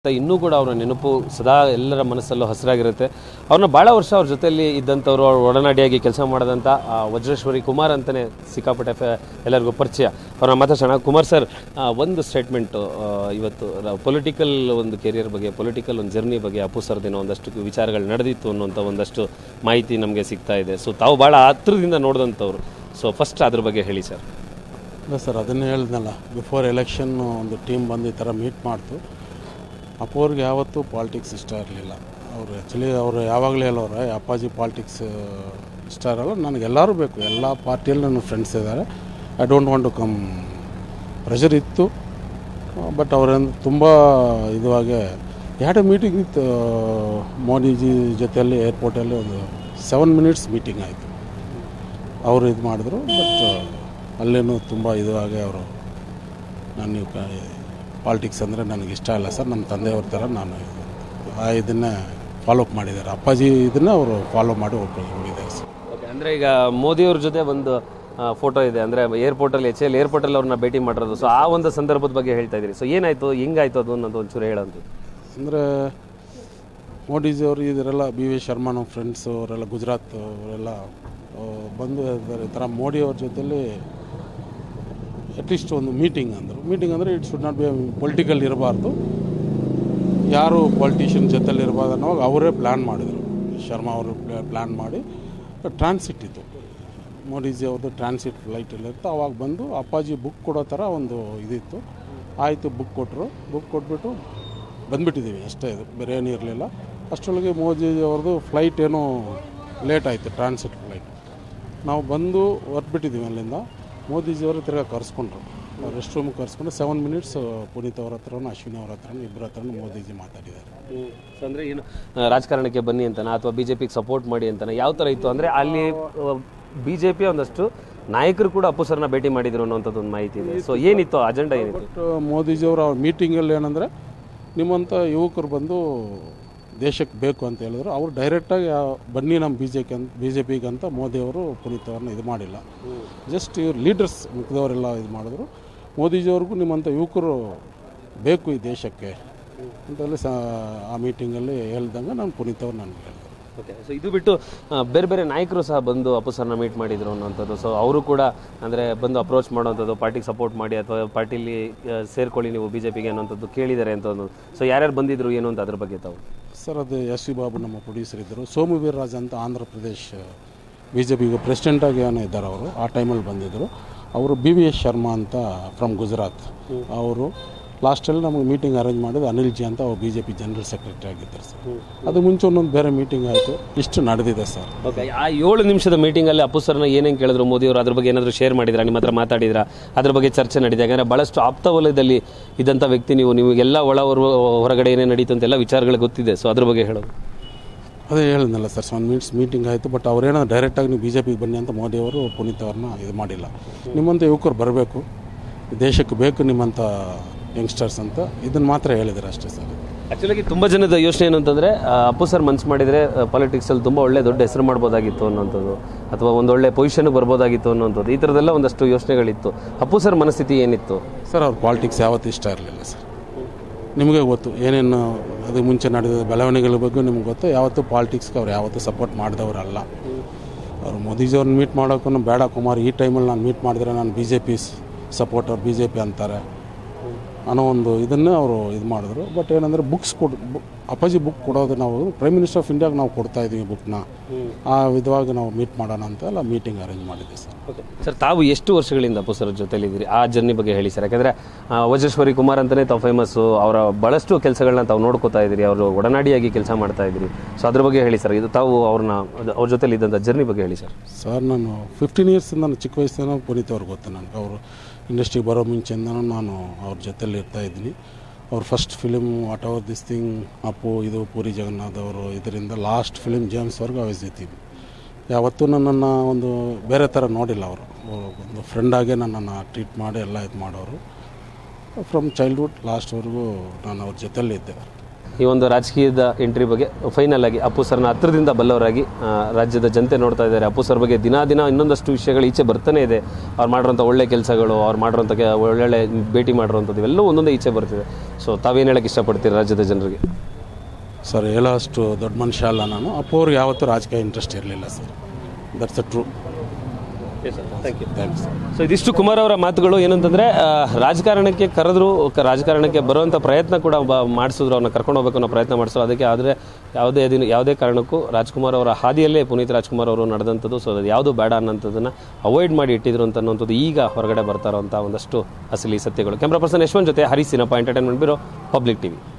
ಇನ್ನೂ ಕೂಡ ಅವರ ನೆನಪು ಸದಾ ಎಲ್ಲರ ಮನಸ್ಸಲ್ಲೂ ಹಸಿರಾಗಿರುತ್ತೆ ಅವ್ರನ್ನ ಭಾಳ ವರ್ಷ ಅವ್ರ ಜೊತೆಯಲ್ಲಿ ಇದ್ದಂಥವ್ರು ಅವ್ರ ಒಡನಾಡಿಯಾಗಿ ಕೆಲಸ ಮಾಡಿದಂಥ ಆ, ವಜ್ರೇಶ್ವರಿ ಕುಮಾರ್ ಅಂತಲೇ ಸಿಕ್ಕಾಪಟ್ಟೆ ಫೆ- ಎಲ್ಲರಿಗೂ ಪರಿಚಯ ಅವ್ರನ್ನ ಮಾತಾಡ್ಸೋಣ ಕುಮಾರ್ ಸರ್ ಆ, ಒಂದು ಸ್ಟೇಟ್ಮೆಂಟು ಇವತ್ತು ಪೊಲಿಟಿಕಲ್ ಒಂದು ಕೆರಿಯರ್ ಬಗ್ಗೆ ಪೊಲಿಟಿಕಲ್ ಒಂದು ಜರ್ನಿ ಬಗ್ಗೆ ಅಪ್ಪು ಸರ್ದಿನ ಒಂದಷ್ಟು ವಿಚಾರಗಳು ನಡೆದಿತ್ತು ಅನ್ನೋಂಥ ಒಂದಷ್ಟು ಮಾಹಿತಿ ನಮಗೆ ಸಿಗ್ತಾ ಇದೆ ಸೊ ತಾವು ಭಾಳ ಹತ್ರದಿಂದ ನೋಡಿದಂಥವ್ರು ಸೊ ಫಸ್ಟ್ ಅದ್ರ ಬಗ್ಗೆ ಹೇಳಿ ಸರ್ ಇಲ್ಲ ಸರ್ ಅದನ್ನೇ ಹೇಳ್ದಲ್ಲ ಬಿಫೋರ್ ಎಲೆಕ್ಷನ್ ಒಂದು ಟೀಮ್ ಬಂದು ಈ ಥರ ಮೀಟ್ ಮಾಡ್ತು ಅಪ್ಪು ಅವ್ರಿಗೆ ಯಾವತ್ತೂ ಪಾಲಿಟಿಕ್ಸ್ ಇಷ್ಟ ಇರಲಿಲ್ಲ ಅವರು ಆ್ಯಕ್ಚುಲಿ ಅವರು ಯಾವಾಗಲೂ ಹೇಳೋರೆ ಅಪ್ಪಾಜಿ ಪಾಲಿಟಿಕ್ಸ್ ಇಷ್ಟ ಇರಲ್ಲ ನನಗೆ ಎಲ್ಲರೂ ಬೇಕು ಎಲ್ಲ ಪಾರ್ಟಿಯಲ್ಲಿ ನನ್ನ ಫ್ರೆಂಡ್ಸ್ ಇದ್ದಾರೆ I don't want to come pressure ಇತ್ತು ಬಟ್ ಅವರಿಂದ ತುಂಬ ಇದುವಾಗೆ had a meeting with Modiji ಜೊತೆಯಲ್ಲಿ ಏರ್ಪೋರ್ಟಲ್ಲಿ ಒಂದು ಸೆವೆನ್ ಮಿನಿಟ್ಸ್ ಮೀಟಿಂಗ್ ಆಯಿತು ಅವರು ಇದು ಮಾಡಿದ್ರು ಬಟ್ ಅಲ್ಲೇನು ತುಂಬ ಇದಾಗಿ ಅವರು ನಾನು ನೀವು ಪಾಲಿಟಿಕ್ಸ್ ಅಂದರೆ ನನಗೆ ಇಷ್ಟ ಇಲ್ಲ ಸರ್ ನಮ್ಮ ತಂದೆಯವ್ರ ಥರ ನಾನು ಆ ಇದನ್ನೇ ಫಾಲೋ ಅಪ್ ಮಾಡಿದ್ದಾರೆ ಅಪ್ಪಾಜಿ ಇದನ್ನು ಅವರು ಫಾಲೋ ಮಾಡಿ ಹೋಗಿ ಹೋಗಿದ್ದಾರೆ ಸರ್ ಓಕೆ ಅಂದರೆ ಈಗ ಮೋದಿಯವ್ರ ಜೊತೆ ಒಂದು ಫೋಟೋ ಇದೆ ಅಂದರೆ ಏರ್ಪೋರ್ಟಲ್ಲಿ ಎಚ್ ಎಲ್ ಏರ್ಪೋರ್ಟಲ್ಲಿ ಅವ್ರನ್ನ ಭೇಟಿ ಮಾಡಿರೋದು ಸೊ ಆ ಒಂದು ಸಂದರ್ಭದ ಬಗ್ಗೆ ಹೇಳ್ತಾ ಇದ್ದೀರಿ ಸೊ ಏನಾಯಿತು ಹೆಂಗಾಯ್ತು ಅದು ಅನ್ನೋದು ಒಂಚೂರು ಹೇಳೋದು ಅಂದರೆ ಮೋದಿಜಿಯವರು ಇದರೆಲ್ಲ ಬಿ ವಿ ಶರ್ಮಾ ನಮ್ಮ ಫ್ರೆಂಡ್ಸು ಅವರೆಲ್ಲ ಗುಜರಾತ್ ಅವರೆಲ್ಲ ಆ, ಬಂದು ಹೇಳ್ತಾರೆ, ಈ ಥರ ಮೋದಿಯವ್ರ ಜೊತೆಲಿ ಅಟ್ಲೀಸ್ಟ್ ಒಂದು ಮೀಟಿಂಗ್ ಅಂದರು ಮೀಟಿಂಗ್ ಅಂದರೆ it should not be political ಇರಬಾರ್ದು ಯಾರು ಪೊಲಿಟಿಷಿಯನ್ ಜೊತೆಲಿ ಇರಬಾರ್ದು ಅನ್ನೋವಾಗ ಅವರೇ ಪ್ಲ್ಯಾನ್ ಮಾಡಿದರು ಶರ್ಮಾ ಅವರು ಪ್ಲ್ಯಾನ್ ಮಾಡಿ ಟ್ರಾನ್ಸಿಟ್ ಇತ್ತು ಮೋದಿಜಿ ಅವ್ರದ್ದು ಟ್ರಾನ್ಸಿಟ್ ಫ್ಲೈಟಲ್ಲಿ ಇತ್ತು ಅವಾಗ ಬಂದು ಅಪ್ಪಾಜಿ ಬುಕ್ ಕೊಡೋ ಥರ ಒಂದು ಇದಿತ್ತು ಆಯಿತು ಬುಕ್ ಕೊಟ್ಟರು ಬುಕ್ ಕೊಟ್ಬಿಟ್ಟು ಬಂದ್ಬಿಟ್ಟಿದ್ದೀವಿ ಅಷ್ಟೇ ಇದು ಬೇರೆ ಏನೂ ಇರಲಿಲ್ಲ ಅಷ್ಟರೊಳಗೆ ಮೋದಿ ಅವ್ರದ್ದು ಫ್ಲೈಟ್ ಏನೋ ಲೇಟ್ ಆಯಿತು ಟ್ರಾನ್ಸಿಟ್ ಫ್ಲೈಟ್ ನಾವು ಬಂದು ಹೊರಟ್ಬಿಟ್ಟಿದ್ದೀವಿ ಅಲ್ಲಿಂದ ಮೋದಿಜಿಯವರು ತಿರ್ಗಾ ಕರೆಸ್ಕೊಂಡ್ರು ರೆಸ್ಟ್ ರೂಮ್ ಕರೆಸ್ಕೊಂಡು ಸೆವೆನ್ ಮಿನಿಟ್ಸ್ ಪುನೀತ್ ಅವ್ರ ಹತ್ರನೂ ಅಶ್ವಿನಿ ಅವ್ರ ಹತ್ರನೂ ಇಬ್ಬರ ಹತ್ರನೂ ಮೋದಿಜಿ ಮಾತಾಡಿದ್ದಾರೆ ಸೊ ಅಂದರೆ ಏನು ಆ, ರಾಜಕಾರಣಕ್ಕೆ ಬನ್ನಿ ಅಂತನಾ ಅಥವಾ ಬಿ ಜೆ ಪಿಗೆ ಸಪೋರ್ಟ್ ಮಾಡಿ ಅಂತನಾ ಯಾವ ಥರ ಇತ್ತು ಅಂದರೆ ಅಲ್ಲಿ ಬಿ ಜೆ ಪಿ ಒಂದಷ್ಟು ನಾಯಕರು ಕೂಡ ಅಪ್ಪು ಸರ್ನ ಭೇಟಿ ಮಾಡಿದ್ರು ಅನ್ನೋಂಥದ್ದು ಒಂದು ಮಾಹಿತಿ ಇದೆ ಸೊ ಏನಿತ್ತು ಅಜೆಂಡಾ ಏನಿತ್ತು ಬಟ್ ಮೋದಿಜಿಯವರು ಅವ್ರ ಮೀಟಿಂಗಲ್ಲಿ ಏನಂದರೆ ನಿಮ್ಮಂಥ ಯುವಕರು ಬಂದು ದೇಶಕ್ಕೆ ಬೇಕು ಅಂತ ಹೇಳಿದ್ರು ಅವ್ರು ಡೈರೆಕ್ಟಾಗಿ ಬನ್ನಿ ನಮ್ಮ ಬಿ ಜೆ ಅಂತ ಬಿ ಜೆ ಪಿಗೆ ಅಂತ ಮೋದಿಯವರು ಪುನೀತ್ ಅವ್ರನ್ನ ಇದು ಮಾಡಿಲ್ಲ ಜಸ್ಟ್ ಇವ್ರು ಲೀಡರ್ಸ್ ಮಿಕ್ಕಿದವರೆಲ್ಲ ಇದು ಮಾಡಿದ್ರು ಮೋದಿಜಿಯವ್ರಿಗೂ ನಿಮ್ಮಂಥ ಯುವಕರು ಬೇಕು ಈ ದೇಶಕ್ಕೆ ಅಂತೇಳಿ ಸ ಆ ಮೀಟಿಂಗಲ್ಲಿ ಹೇಳ್ದಂಗೆ ನಾನು ಪುನೀತ್ ಅವ್ರು ನನಗೆ ಹೇಳಿದೆ ಓಕೆ ಸೊ ಇದು ಬಿಟ್ಟು ಆ, ಬೇರೆ ಬೇರೆ ನಾಯಕರು ಸಹ ಬಂದು ಅಪ್ಪು ಸರ್ನ ಮೀಟ್ ಮಾಡಿದ್ರು ಅನ್ನೋಂಥದ್ದು ಸೊ ಅವರು ಕೂಡ ಅಂದರೆ ಬಂದು ಅಪ್ರೋಚ್ ಮಾಡೋವಂಥದ್ದು ಪಾರ್ಟಿಗೆ ಸಪೋರ್ಟ್ ಮಾಡಿ ಅಥವಾ ಪಾರ್ಟಿಲಿ ಆ, ಸೇರ್ಕೊಳ್ಳಿ ನೀವು ಬಿ ಜೆ ಪಿಗೆ ಅನ್ನೋಂಥದ್ದು ಕೇಳಿದ್ದಾರೆ ಅಂತ ಒಂದು ಸೊ ಯಾರ್ಯಾರು ಬಂದಿದ್ರು ಏನು ಅಂತ ಅದ್ರ ಬಗ್ಗೆ ತಾವು ಸರ್ ಅದು ಎಸ್ ವಿ ಬಾಬು ನಮ್ಮ ಪ್ರೊಡ್ಯೂಸರ್ ಇದ್ದರು ಸೋಮು ವೀರ್ರಾಜ್ ಅಂತ ಆಂಧ್ರ ಪ್ರದೇಶ್ ಬಿ ಜೆ ಪಿಗೆ ಪ್ರೆಸಿಡೆಂಟಾಗಿ ಏನೋ ಇದ್ದಾರೆ ಅವರು ಆ ಟೈಮಲ್ಲಿ ಬಂದಿದ್ದರು ಅವರು ಬಿ ವಿ ಎಸ್ ಶರ್ಮಾ ಅಂತ ಫ್ರಮ್ ಗುಜರಾತ್ ಅವರು ಲಾಸ್ಟಲ್ಲಿ ನಮಗೆ ಮೀಟಿಂಗ್ ಅರೇಂಜ್ ಮಾಡಿದ್ದು ಅನಿಲ್ ಜಿ ಅಂತ ಅವ್ರು B J P general secretary ಆಗಿದ್ದಾರೆ ಸರ್ ಅದು ಮುಂಚೆ ಒಂದೊಂದು ಬೇರೆ ಮೀಟಿಂಗ್ ಆಯಿತು ಇಷ್ಟು ನಡೆದಿದೆ ಸರ್ ಓಕೆ ಆ ಏಳು ನಿಮಿಷದ ಮೀಟಿಂಗಲ್ಲಿ ಅಪ್ಪು ಸರ್ನ ಏನೇನು ಕೇಳಿದ್ರು ಮೋದಿ ಅವರು ಅದ್ರ ಬಗ್ಗೆ ಏನಾದರೂ ಶೇರ್ ಮಾಡಿದ್ರಾ ನಿಮ್ಮ ಹತ್ರ ಮಾತಾಡಿದ್ರಾ ಅದ್ರ ಬಗ್ಗೆ ಚರ್ಚೆ ನಡೀದೆ ಯಾಕಂದರೆ ಭಾಳಷ್ಟು ಆಪ್ತ ವಲಯದಲ್ಲಿ ಇದ್ದಂಥ ವ್ಯಕ್ತಿ ನೀವು ನಿಮಗೆಲ್ಲ ಒಳ ಹೊರ- ಹೊರಗಡೆ ಏನೇನು ನಡೀತು ಅಂತೆಲ್ಲ ವಿಚಾರಗಳು ಗೊತ್ತಿದೆ ಸೊ ಅದ್ರ ಬಗ್ಗೆ ಹೇಳೋದು ಅದೇ ಹೇಳಿದ್ನಲ್ಲ ಸರ್ ಒನ್ ಮಿನಿಟ್ಸ್ ಮೀಟಿಂಗ್ ಆಯಿತು ಬಟ್ ಅವ್ರೇನೋ ಡೈರೆಕ್ಟಾಗಿ ನೀವು ಬಿ ಜೆ ಪಿಗೆ ಬನ್ನಿ ಅಂತ ಮೋದಿ ಅವರು ಪುನೀತ್ ಅವ್ರನ್ನ ಇದು ಮಾಡಿಲ್ಲ ನಿಮ್ಮಂಥ ಯುವಕರು ಬರಬೇಕು ದೇಶಕ್ಕೆ ಬೇಕು ನಿಮ್ಮಂಥ ಯಂಗ್ಸ್ಟರ್ಸ್ ಅಂತ ಇದನ್ನು ಮಾತ್ರ ಹೇಳಿದ್ದಾರೆ ಅಷ್ಟೇ ಸರ್ ಆ್ಯಕ್ಚುಲಾಗಿ ತುಂಬ ಜನದ ಯೋಚನೆ ಏನು ಅಂತಂದರೆ ಅಪ್ಪು ಸರ್ ಮನ್ಸು ಮಾಡಿದರೆ ಪಾಲಿಟಿಕ್ಸಲ್ಲಿ ತುಂಬ ಒಳ್ಳೆ ದೊಡ್ಡ ಹೆಸರು ಮಾಡ್ಬೋದಾಗಿತ್ತು ಅನ್ನೋಂಥದ್ದು ಅಥವಾ ಒಂದೊಳ್ಳೆ ಪೊಸಿಷನ್ಗೆ ಬರ್ಬೋದಾಗಿತ್ತು ಅನ್ನೋಂಥದ್ದು ಈ ಥರದ್ದೆಲ್ಲ ಒಂದಷ್ಟು ಯೋಚನೆಗಳಿತ್ತು ಅಪ್ಪು ಸರ್ ಮನಸ್ಥಿತಿ ಏನಿತ್ತು ಸರ್ ಅವ್ರ ಪಾಲಿಟಿಕ್ಸ್ ಯಾವತ್ತೂ ಇಷ್ಟ ಇರಲಿಲ್ಲ ಸರ್ ನಿಮಗೆ ಗೊತ್ತು ಏನೇನು ಅದು ಮುಂಚೆ ನಡೆದ ಬೆಳವಣಿಗೆಗಳ ಬಗ್ಗೆ ನಿಮ್ಗೆ ಗೊತ್ತು ಯಾವತ್ತೂ ಪಾಲಿಟಿಕ್ಸ್ಗೆ ಅವ್ರು ಯಾವತ್ತೂ ಸಪೋರ್ಟ್ ಮಾಡಿದವರಲ್ಲ ಅವರು ಮೋದಿಜಿಯವ್ರನ್ನ ಮೀಟ್ ಮಾಡೋಕ್ಕೂ ಬೇಡ ಕುಮಾರ್ ಈ ಟೈಮಲ್ಲಿ ನಾನು ಮೀಟ್ ಮಾಡಿದ್ರೆ ನಾನು B J P supporter B J P ಅಂತಾರೆ ಅನ್ನೋ ಒಂದು ಇದನ್ನು ಅವರು ಇದು ಮಾಡಿದ್ರು ಬಟ್ ಏನಂದರೆ ಬುಕ್ಸ್ ಕೊಡು ಬು- ಅಪ್ಪಾಜಿ ಬುಕ್ ಕೊಡೋದು ನಾವು ಪ್ರೈಮ್ ಮಿನಿಸ್ಟರ್ ಆಫ್ ಇಂಡಿಯಾಗೆ ನಾವು ಕೊಡ್ತಾ ಇದ್ದೀವಿ ಬುಕ್ನ ಆ ವಿಧವಾಗಿ ನಾವು ಮೀಟ್ ಮಾಡೋಣ ಅಂತ ಎಲ್ಲ ಮೀಟಿಂಗ್ ಅರೇಂಜ್ ಮಾಡಿದ್ದೆ ಸರ್ ಓಕೆ ಸರ್ ತಾವು ಎಷ್ಟು ವರ್ಷಗಳಿಂದ ಅಪ್ಪು ಸರ್ ಜೊತೆಲಿದ್ದೀರಿ ಆ ಜರ್ನಿ ಬಗ್ಗೆ ಹೇಳಿ ಸರ್ ಯಾಕಂದರೆ ವಜ್ರೇಶ್ವರಿ ಕುಮಾರ್ ಅಂತಲೇ ತಾವು ಫೇಮಸ್ಸು ಅವರ ಭಾಳಷ್ಟು ಕೆಲಸಗಳನ್ನ ತಾವು ನೋಡ್ಕೋತಾ ಇದ್ದೀರಿ ಅವರು ಒಡನಾಡಿಯಾಗಿ ಕೆಲಸ ಮಾಡ್ತಾ ಇದ್ದೀರಿ ಸೊ ಅದ್ರ ಬಗ್ಗೆ ಹೇಳಿ ಸರ್ ಇದು ತಾವು ಅವ್ರನ್ನ ಅದು- ಅವ್ರ ಜೊತೆಲಿ ಇದ್ದಂಥ ಜರ್ನಿ ಬಗ್ಗೆ ಹೇಳಿ ಸರ್ ಸರ್ ನಾನು ಫಿಫ್ಟೀನ್ ಇಯರ್ಸಿಂದ ನಾನು ಚಿಕ್ಕ ವಯಸ್ಸಿನ ಪುನೀತ್ ಅವ್ರಿಗೆ ಗೊತ್ತು ನನಗೆ ಅವರು ಇಂಡಸ್ಟ್ರಿಗೆ ಬರೋ ಮುಂಚೆಯಿಂದನೂ ನಾನು ಅವ್ರ ಜೊತೆಲಿ ಇರ್ತಾ ಇದ್ದೀನಿ ಅವ್ರ first film what our this thing Appu ಇದು ಪೂರಿ ಜಗನ್ನಾಥ್ ಅವರು ಇದರಿಂದ ಲಾಸ್ಟ್ ಫಿಲಿಮ್ ಜೇಮ್ಸ್ವರೆಗೂ ಅವೈಸ್ ಇದ್ದೀವಿ ಯಾವತ್ತೂ ನನ್ನನ್ನು ಒಂದು ಬೇರೆ ಥರ ನೋಡಿಲ್ಲ ಅವರು ಒಂದು ಫ್ರೆಂಡಾಗೆ ನನ್ನನ್ನು ಟ್ರೀಟ್ ಮಾಡಿ ಎಲ್ಲ ಇದು ಮಾಡೋರು ಫ್ರಮ್ ಚೈಲ್ಡ್ಹುಡ್ ಲಾಸ್ಟ್ವರೆಗೂ ನಾನು ಅವ್ರ ಜೊತೆಲಿದ್ದೆ ಈ ಒಂದು ರಾಜಕೀಯದ ಎಂಟ್ರಿ ಬಗ್ಗೆ ಫೈನಲ್ ಆಗಿ ಅಪ್ಪು ಸರ್ನ ಹತ್ರದಿಂದ ಬಲ್ಲವರಾಗಿ ಆ, ರಾಜ್ಯದ ಜನತೆ ನೋಡ್ತಾ ಇದ್ದಾರೆ ಅಪ್ಪು ಸರ್ ಬಗ್ಗೆ ದಿನ ದಿನ ಇನ್ನೊಂದಷ್ಟು ವಿಷಯಗಳು ಈಚೆ ಬರ್ತಾನೆ ಇದೆ ಅವ್ರು ಮಾಡಿರೋಂಥ ಒಳ್ಳೆ ಕೆಲಸಗಳು ಅವ್ರು ಮಾಡಿರೋಂಥ ಕೆ- ಒಳ್ಳೊಳ್ಳೆ ಭೇಟಿ ಮಾಡಿರೋಂಥದ್ದು ಇವೆಲ್ಲವೂ ಒಂದೊಂದೇ ಈಚೆ ಬರ್ತಿದೆ ಸೊ ತಾವೇನು ಹೇಳಕ್ಕೆ ಇಷ್ಟಪಡ್ತೀರಿ ರಾಜ್ಯದ ಜನರಿಗೆ ಸರ್ ಹೇಳೋ ಅಷ್ಟು ದೊಡ್ಡ ಮನುಷ್ಯ ಅಲ್ಲ ನಾನು ಅಪ್ಪು ಅವ್ರಿಗೆ ಯಾವತ್ತೂ ರಾಜಕೀಯ ಇಂಟ್ರೆಸ್ಟ್ ಇರಲಿಲ್ಲ sir that's a true thank you thanks sir so ಇದಿಷ್ಟು ಕುಮಾರ್ ಅವರ ಮಾತುಗಳು ಏನಂತಂದ್ರೆ ಆ, ರಾಜಕಾರಣಕ್ಕೆ ಕರೆದ್ರು ಕ- ರಾಜಕಾರಣಕ್ಕೆ ಬರುವಂಥ ಪ್ರಯತ್ನ ಕೂಡ ಬ ಮಾಡಿಸಿದ್ರು ಅವ್ರನ್ನ ಕರ್ಕೊಂಡು ಹೋಗ್ಬೇಕು ಅನ್ನೋ ಪ್ರಯತ್ನ ಮಾಡಿಸೋ ಅದಕ್ಕೆ ಆದರೆ ಯಾವುದೇ ದಿನ ಯಾವುದೇ ಕಾರಣಕ್ಕೂ ರಾಜ್ಕುಮಾರ್ ಅವರ ಹಾದಿಯಲ್ಲೇ ಪುನೀತ್ ರಾಜ್ಕುಮಾರ್ ಅವರು ನಡೆದಂಥದ್ದು ಸೊ ಅದು ಯಾವುದು ಬೇಡ ಅನ್ನೋಂಥದ್ದನ್ನು ಅವಾಯ್ಡ್ ಮಾಡಿ ಇಟ್ಟಿದ್ರು ಅಂತ ಅನ್ನೋಂಥದ್ದು ಈಗ ಹೊರಗಡೆ ಬರ್ತಾ ಇರೋಂಥ ಒಂದಷ್ಟು ಅಸಲಿ ಸತ್ಯಗಳು ಕ್ಯಾಮ್ರಾ ಪರ್ಸನ್ ಯಶವಂತ್ ಜೊತೆ ಹರಿಸಿನಪ್ಪ ಎಂಟರ್ಟೈನ್ಮೆಂಟ್ ಬ್ಯೂರೋ ಪಬ್ಲಿಕ್ ಟಿವಿ